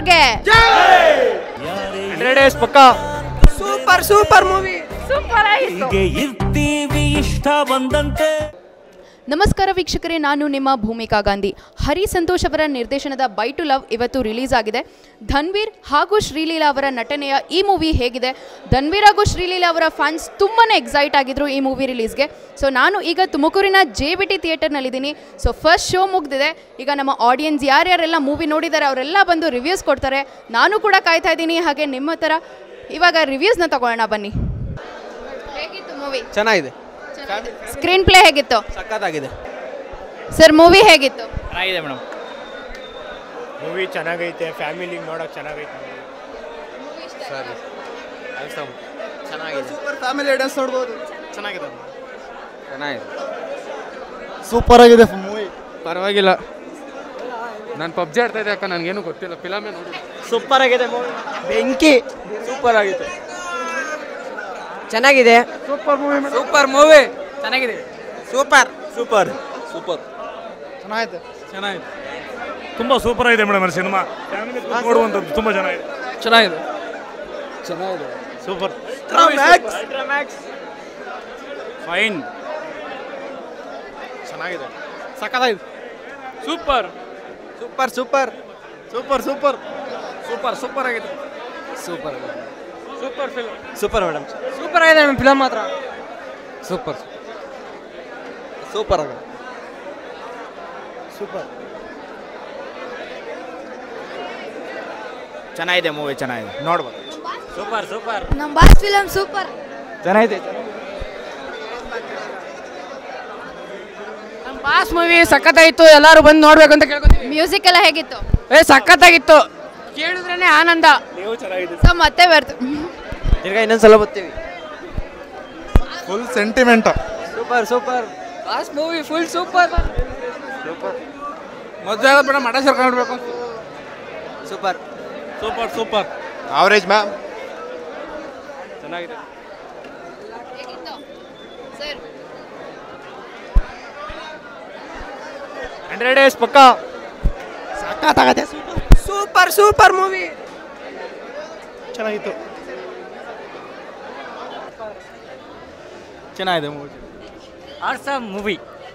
ಅವ್ರಿಗೆ hundred days ಪಕ್ಕ super super movie super ಆಯಿತು ಹೀಗೆ ಇರ್ತೀವಿ ಇಷ್ಟ ಬಂದಂತೆ ನಮಸ್ಕಾರ ವೀಕ್ಷಕರೇ ನಾನು ನಿಮ್ಮ ಭೂಮಿಕಾ ಗಾಂಧಿ ಹರಿ ಸಂತೋಷ್ ಅವರ ನಿರ್ದೇಶನದ ಬೈ ಟು ಲವ್ ಇವತ್ತು ರಿಲೀಸ್ ಆಗಿದೆ ಧನ್ವೀರ್ ಹಾಗೂ ಶ್ರೀಲೀಲಾ ಅವರ ನಟನೆಯ ಈ ಮೂವಿ ಹೇಗಿದೆ ಧನ್ವೀರ್ ಹಾಗೂ ಶ್ರೀಲೀಲಾ ಅವರ ಫ್ಯಾನ್ಸ್ ತುಂಬಾ ಎಕ್ಸೈಟ್ ಆಗಿದ್ರು ಈ ಮೂವಿ ರಿಲೀಸ್ಗೆ ಸೊ ನಾನು ಈಗ ತುಮಕೂರಿನ ಜೆ ಬಿ ಟಿ ಥಿಯೇಟರ್ನಲ್ಲಿದ್ದೀನಿ ಸೊ ಫಸ್ಟ್ ಶೋ ಮುಗ್ದಿದೆ ಈಗ ನಮ್ಮ ಆಡಿಯನ್ಸ್ ಯಾರ್ಯಾರೆಲ್ಲ ಮೂವಿ ನೋಡಿದ್ದಾರೆ ಅವರೆಲ್ಲ ಬಂದು ರಿವ್ಯೂಸ್ ಕೊಡ್ತಾರೆ ನಾನು ಕೂಡ ಕಾಯ್ತಾ ಇದ್ದೀನಿ ಹಾಗೆ ನಿಮ್ಮ ಥರ ಇವಾಗ ರಿವ್ಯೂಸ್ನ ತಗೊಳ್ಳೋಣ ಬನ್ನಿ ಹೇಗಿತ್ತು ಮೂವಿ ಚೆನ್ನಾಗಿದೆ ಸ್ಕ್ರೀನ್ ಪ್ಲೇ ಹೇಗಿತ್ತು ಸಖತ್ತಾಗಿದೆ ಸರ್ ಮೂವಿ ಹೇಗಿತ್ತು ಚೆನ್ನಾಗಿದೆ ಮೇಡಮ್ ಮೂವಿ ಚೆನ್ನಾಗೈತೆ ಫ್ಯಾಮಿಲಿಗೆ ನೋಡೋಕೆ ಚೆನ್ನಾಗೈತೆ ಚೆನ್ನಾಗಿದೆ ಸೂಪರ್ ಫ್ಯಾಮಿಲಿ ಡಾನ್ಸ್ ನೋಡ್ಬೋದು ಚೆನ್ನಾಗಿದೆ ಚೆನ್ನಾಗಿದೆ ಸೂಪರ್ ಆಗಿದೆ ಮೂವಿ ಪರವಾಗಿಲ್ಲ ನಾನು ಪಬ್ಜಿ ಆಡ್ತಾ ಇದ್ದೆ ಅಕ್ಕ ನನಗೇನು ಗೊತ್ತಿಲ್ಲ ಫಿಲಮೇ ನೋಡಿ ಸೂಪರ್ ಆಗಿದೆ ಮೂವಿ ಬೆಂಕಿ ಸೂಪರ್ ಆಗಿತ್ತು ಚೆನ್ನಾಗಿದೆ ಸೂಪರ್ ಮೂವಿ ಸೂಪರ್ ಮೂವಿ ಚೆನ್ನಾಗಿದೆ ಸೂಪರ್ ಸೂಪರ್ ಸೂಪರ್ ಚೆನ್ನಾಗೈತೆ ಚೆನ್ನಾಗಿದೆ ತುಂಬ ಸೂಪರ್ ಆಗಿದೆ ಮೇಡಮ್ ಸಿನಿಮಾ ಫ್ಯಾಮಿಲಿ ನೋಡುವಂಥದ್ದು ತುಂಬ ಚೆನ್ನಾಗಿದೆ ಚೆನ್ನಾಗಿದೆ ಸೂಪರ್ ಫೈನ್ ಚೆನ್ನಾಗಿದೆ ಸಖತ್ತಾಗಿದೆ super super super super super super super ಆಗಿದೆ super super film super madam super ಆಗಿದೆ ನಮ್ಮ ಫಿಲಮ್ ಮಾತ್ರ ಸೂಪರ್ ಸೂಪರ್ ಆಗಿದೆ ಸೂಪರ್ ಚೆನ್ನಾಗಿದೆ ಮೂವಿ ಚೆನ್ನಾಗಿದೆ ನೋಡ್ಬೋದು ಸೂಪರ್ ಸೂಪರ್ ನಮ್ಮ ಬಾಸ್ ಫಿಲಮ್ ಸೂಪರ್ ಚೆನ್ನಾಗಿದೆ ನಮ್ಮ ಬಾಸ್ ಮೂವಿ ಸಖತ್ತಾಯಿತು ಎಲ್ಲರೂ ಬಂದು ನೋಡ್ಬೇಕು ಅಂತ ಕೇಳ್ಕೊತೀವಿ ಮ್ಯೂಸಿಕ್ ಎಲ್ಲ ಹೇಗಿತ್ತು ಏ ಸಖತ್ತಾಗಿತ್ತು ಕೇಳಿದ್ರೇನೆ ಆನಂದ ಸೊ ಮತ್ತೆ ಬರ್ತು ತಿರ್ಗಾ ಇನ್ನೊಂದ್ಸಲ ಬರ್ತೀವಿ full sentiment super super boss movie full super ಮದುವೆ ಆಗೋದು ಬೇಡ ಮಠ ಸೇರ್ಕೊಂಡು ನೋಡ್ಬೇಕು super super super average ma'am ಚೆನ್ನಾಗಿದೆ ಹಂಡ್ರೆಡ್ ಡೇಸ್ ಪಕ್ಕ ಸಖತ್ತಾಗತ್ತೆ ಸೂಪರ್ ಸೂಪರ್ ಮೂವಿ ಚೆನ್ನಾಗಿತ್ತು ಚೆನ್ನಾಗಿದೆ movie awesome movie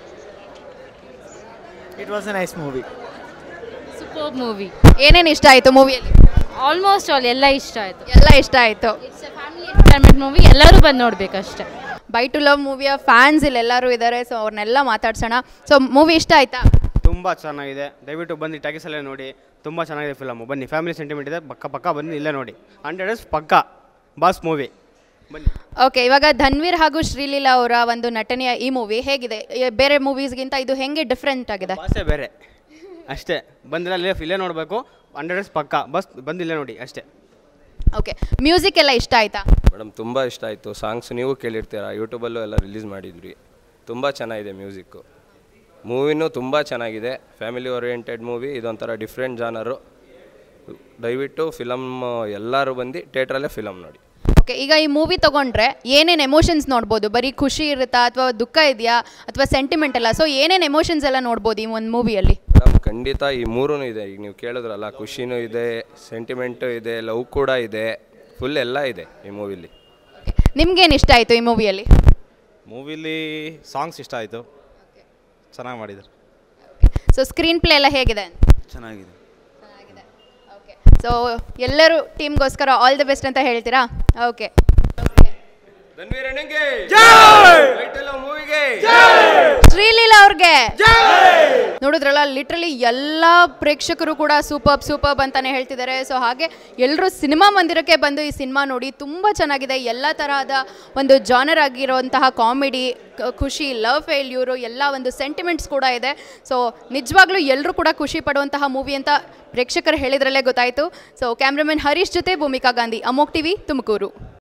it was a nice movie super movie ಏನೇನು ಇಷ್ಟ ಆಯಿತು ಮೂವಿಯಲ್ಲಿ ಆಲ್ಮೋಸ್ಟ್ ಆಲ್ ಎಲ್ಲ ಇಷ್ಟ ಆಯಿತು ಎಲ್ಲ ಇಷ್ಟ ಆಯಿತು ಇಟ್ಸ್ ಫ್ಯಾಮಿಲಿ ಎಂಟರ್ಟೈನ್ಮೆಂಟ್ ಮೂವಿ ಎಲ್ಲರೂ ಬಂದು ನೋಡ್ಬೇಕಷ್ಟೇ ಬೈ ಟು ಲವ್ ಮೂವಿಯ ಫ್ಯಾನ್ಸ್ ಇಲ್ಲಿ ಎಲ್ಲರೂ ಇದ್ದಾರೆ ಸೊ ಅವ್ರನ್ನೆಲ್ಲ ಮಾತಾಡ್ಸೋಣ ಸೊ ಮೂವಿ ಇಷ್ಟ ಆಯ್ತಾ ತುಂಬ ಚೆನ್ನಾಗಿದೆ ದಯವಿಟ್ಟು ಬಂದು ಟಾಕೀಸಲ್ಲೇ ನೋಡಿ ತುಂಬ ಚೆನ್ನಾಗಿದೆ ಫಿಲಮು ಬನ್ನಿ ಫ್ಯಾಮಿಲಿ ಸೆಂಟಿಮೆಂಟ್ ಇದೆ ಪಕ್ಕ ಪಕ್ಕ ಬನ್ನಿ ಇಲ್ಲೇ ನೋಡಿ ಹಂಡ್ರೆಡ್ ಡೇಸ್ ಪಕ್ಕ ಬಾಸ್ ಮೂವಿ ಬನ್ನಿ ಓಕೆ ಇವಾಗ ಧನ್ವೀರ್ ಹಾಗೂ ಶ್ರೀಲೀಲಾ ಅವರ ಒಂದು ನಟನೆಯ ಈ ಮೂವಿ ಹೇಗಿದೆ ಎ- ಬೇರೆ ಮೂವೀಸ್ಗಿಂತ ಇದು ಹೆಂಗೆ ಡಿಫ್ರೆಂಟ್ ಆಗಿದೆ ಬಾಸೇ ಬೇರೆ ಅಷ್ಟೇ ಬಂದಿಲ್ಲ ಇಲ್ಲೇ ಇಲ್ಲೇ ನೋಡಬೇಕು ಹಂಡ್ರೆಡ್ ಡೇಸ್ ಪಕ್ಕ ಬಸ್ ಬಂದು ಇಲ್ಲೇ ನೋಡಿ ಅಷ್ಟೇ ಓಕೆ ಮ್ಯೂಸಿಕ್ ಎಲ್ಲ ಇಷ್ಟ ಆಯ್ತಾ ಮೇಡಮ್ ತುಂಬ ಇಷ್ಟ ಆಯಿತು ಸಾಂಗ್ಸ್ ನೀವು ಕೇಳಿರ್ತೀರ ಯೂಟ್ಯೂಬಲ್ಲೂ ಎಲ್ಲ ರಿಲೀಸ್ ಮಾಡಿದ್ರಿ ತುಂಬ ಚೆನ್ನಾಗಿದೆ ಮ್ಯೂಸಿಕ್ಕು ಮೂವಿನೂ ತುಂಬ ಚೆನ್ನಾಗಿದೆ ಫ್ಯಾಮಿಲಿ ಓರಿಯೆಂಟೆಡ್ ಮೂವಿ ಇದೊಂಥರ ಡಿಫ್ರೆಂಟ್ ಜಾನರು ದಯವಿಟ್ಟು ಫಿಲಮ್ ಎಲ್ಲರೂ ಬಂದು ಥಿಯೇಟ್ರಲ್ಲೇ ಫಿಲಮ್ ನೋಡಿ ಓಕೆ ಈಗ ಈ ಮೂವಿ ತಗೊಂಡ್ರೆ ಏನೇನು ಎಮೋಷನ್ಸ್ ನೋಡ್ಬೋದು ಬರೀ ಖುಷಿ ಇರುತ್ತಾ ಅಥವಾ ದುಃಖ ಇದೆಯಾ ಅಥವಾ ಸೆಂಟಿಮೆಂಟ್ ಎಲ್ಲ ಸೊ ಏನೇನು ಎಮೋಷನ್ಸ್ ಎಲ್ಲ ನೋಡ್ಬೋದು ಈ ಒಂದು ಮೂವಿಯಲ್ಲಿ ಮೇಡಮ್ ಖಂಡಿತ ಈ ಮೂರೂ ಇದೆ ಈಗ ನೀವು ಕೇಳಿದ್ರಲ್ಲ ಖುಷಿನೂ ಇದೆ ಸೆಂಟಿಮೆಂಟು ಇದೆ ಲವ್ ಕೂಡ ಇದೆ ಫುಲ್ ಎಲ್ಲ ಇದೆ ಈ ಮೂವಿಲಿ ನಿಮ್ಗೇನು ಇಷ್ಟ ಆಯಿತು ಈ ಮೂವಿಯಲ್ಲಿ ಮೂವಿಲಿ ಸಾಂಗ್ಸ್ ಇಷ್ಟ ಆಯಿತು ಚೆನ್ನಾಗಿ ಮಾಡಿದ್ದಾರೆ ಸೊ ಸ್ಕ್ರೀನ್ ಪ್ಲೇ ಎಲ್ಲ ಹೇಗಿದೆ ಚೆನ್ನಾಗಿದೆ ಸೊ ಎಲ್ಲರೂ ಟೀಮ್ಗೋಸ್ಕರ ಆಲ್ ದ ಬೆಸ್ಟ್ ಅಂತ ಹೇಳ್ತೀರಾ ಓಕೆ ಮೂವಿಗೆ ಶ್ರೀಲೀಲಾ ಅವ್ರಿಗೆ ನೋಡಿದ್ರಲ್ಲ ಲಿಟ್ರಲಿ ಎಲ್ಲ ಪ್ರೇಕ್ಷಕರು ಕೂಡ ಸೂಪರ್ ಸೂಪರ್ ಅಂತಾನೆ ಹೇಳ್ತಿದ್ದಾರೆ ಸೊ ಹಾಗೆ ಎಲ್ಲರೂ ಸಿನಿಮಾ ಮಂದಿರಕ್ಕೆ ಬಂದು ಈ ಸಿನಿಮಾ ನೋಡಿ ತುಂಬ ಚೆನ್ನಾಗಿದೆ ಎಲ್ಲ ತರಹದ ಒಂದು ಜಾನರ್ ಆಗಿರುವಂತಹ ಕಾಮಿಡಿ ಖುಷಿ ಲವ್ ಫೇಲ್ಯೂರು ಎಲ್ಲ ಒಂದು ಸೆಂಟಿಮೆಂಟ್ಸ್ ಕೂಡ ಇದೆ ಸೊ ನಿಜವಾಗ್ಲೂ ಎಲ್ಲರೂ ಕೂಡ ಖುಷಿ ಪಡುವಂತಹ ಮೂವಿ ಅಂತ ಪ್ರೇಕ್ಷಕರು ಹೇಳಿದ್ರಲ್ಲೇ ಗೊತ್ತಾಯಿತು ಸೊ ಕ್ಯಾಮ್ರಾಮನ್ ಹರೀಶ್ ಜೊತೆ ಭೂಮಿಕಾ ಗಾಂಧಿ ಅಮೋಕ್ ಟಿವಿ ತುಮಕೂರು